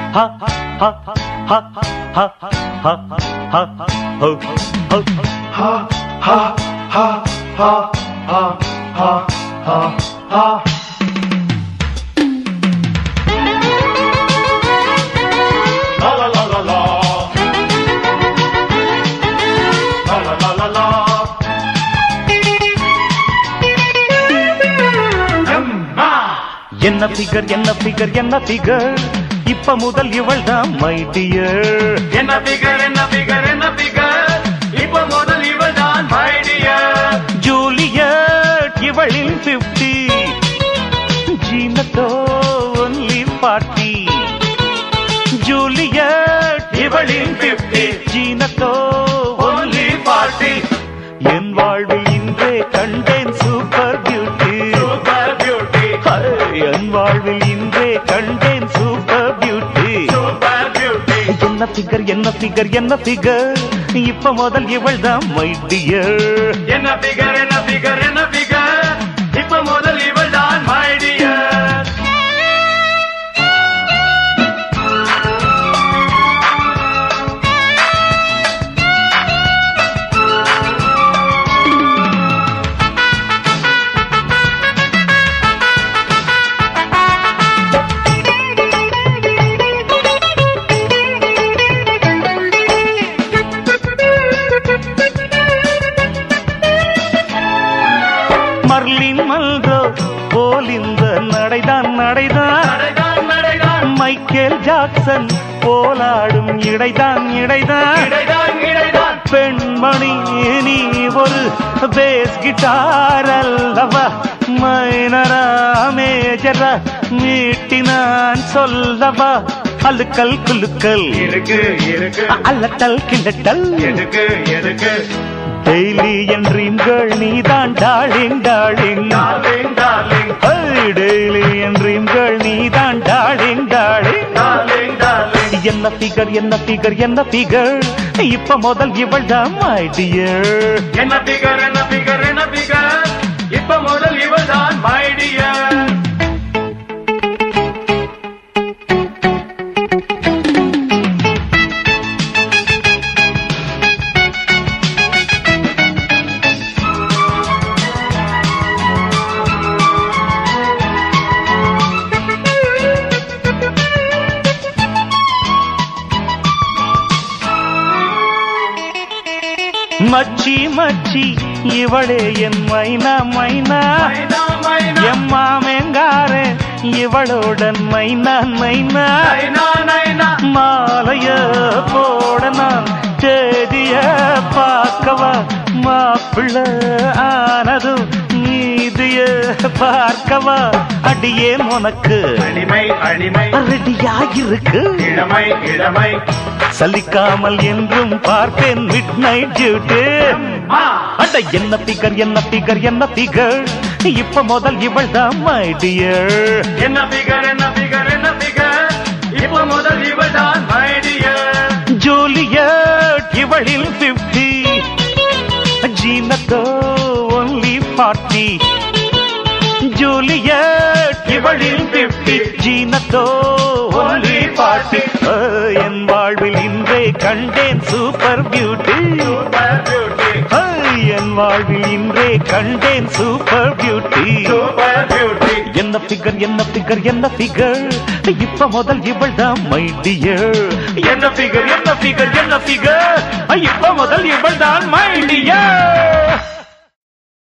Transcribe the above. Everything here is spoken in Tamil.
ha ha ha ha ha ha ho ho Ha ha ha ha ha ha ha ha. La la la la la. La la la la la. எம்மா என்ன ஃபிகர் என்ன ஃபிகர் என்ன ஃபிகர் இப்ப முதல் இவள் தான் மை டியர் என்ன பிகர் என்ன பிகர் என்ன பிகர் இப்ப முதல் இவள் தான் மை டியர் ஜூலியட் இவளின் பிப்டி ஜீனத்தோ ஒன்லி பார்ட்டி ஜூலியட் இவளின் பிப்டி ஜீனத்தோ ஒன்லி பார்ட்டி என் வாழ்வில் இன்றே கண்டேன் சூப்பர் பியூட்டி சூப்பர் பியூட்டி என் வாழ்வில் இன்றே கண்டேன் சூப்பர் பியூட்டி சூப்பர் பியூட்டி என்ன ஃபிகர் என்ன ஃபிகர் என்ன ஃபிகர் இப்ப முதல் இவள் தான் மை டியர் என்ன பிகர் என்ன பிகர் என்ன பிகர் இப்ப முதல் இவள் தான் மை டியர் மர்லின் மல்ரோ போல் இந்த நடைதான் நடைதான் நடைதான் நடைதான் மைக்கேல் ஜாக்சன் போலாடும் இடைதான் இடைதான் இடைதான் இடைதான் பெண்மணி நீ ஒரு பேஸ் கிட்டார் அல்லவா மைனரா மேஜரா மீட்டினான் சொல்லவா அழுக்கல் குலுக்கல் இருக்கு இருக்கு அல்லட்டல் கிண்டட்டல் எதுக்கு எதுக்கு டெய்லி என் ட்ரீம்கள் நீதான் darling darling darling darling daily என் ட்ரீம்கள் நீதான் டார்லிங் டார்லிங் டார்லிங் டார்லிங் என்ன ஃபிகர் என்ன ஃபிகர் என்ன ஃபிகர் இப்ப முதல் இவள் தான் மை டியர் என்ன பிகர் என்ன பிகர் என்ன பிகர் இப்ப முதல் இவள் தான் மை டியர் மச்சி மச்சி இவளே என் மைனா மைனா மைனா மைனா எம்மா மேங்காரே இவளுடன் மைனா மைனா நைனா நைனா மாலைய போட நான் தேதிய பார்க்கவா மாப்பிள்ள ஆனதும் நீதிய பார்க்கவா அடியே உனக்கு அடிமை அடிமை ரெடியா இருக்கு இளமை இளமை சலிக்காமல் என்றும் பார்ப்பேன் மிட் நைட் டியூட்டி மா அட என்ன பிகர் என்ன பிகர் என்ன பிகர் இப்ப முதல் இவள் தான் மை டியர் என்ன பிகர் என்ன பிகர் என்ன பிகர் இப்ப முதல் இவள் தான் மை டியர் ஜூலியட் இவளில் பிப்டி ஜீனத்தோ ஒன்லி பார்ட்டி ஜூலியட் இவளில் பிப்டி ஜீனத்தோ ஒன்லி பார்ட்டி என் வாழ்வில் இன்றே கண்டேன் சூப்பர் பியூட்டி சூப்பர் பியூட்டி என் வாழ்வில் இன்றே கண்டேன் சூப்பர் பியூட்டி சூப்பர் பியூட்டி என்ன பிகர் என்ன பிகர் என்ன பிகர் இப்ப முதல் இவள் தான் மை டியர் என்ன பிகர் என்ன பிகர் என்ன பிகர் இப்ப முதல் இவள் தான் மை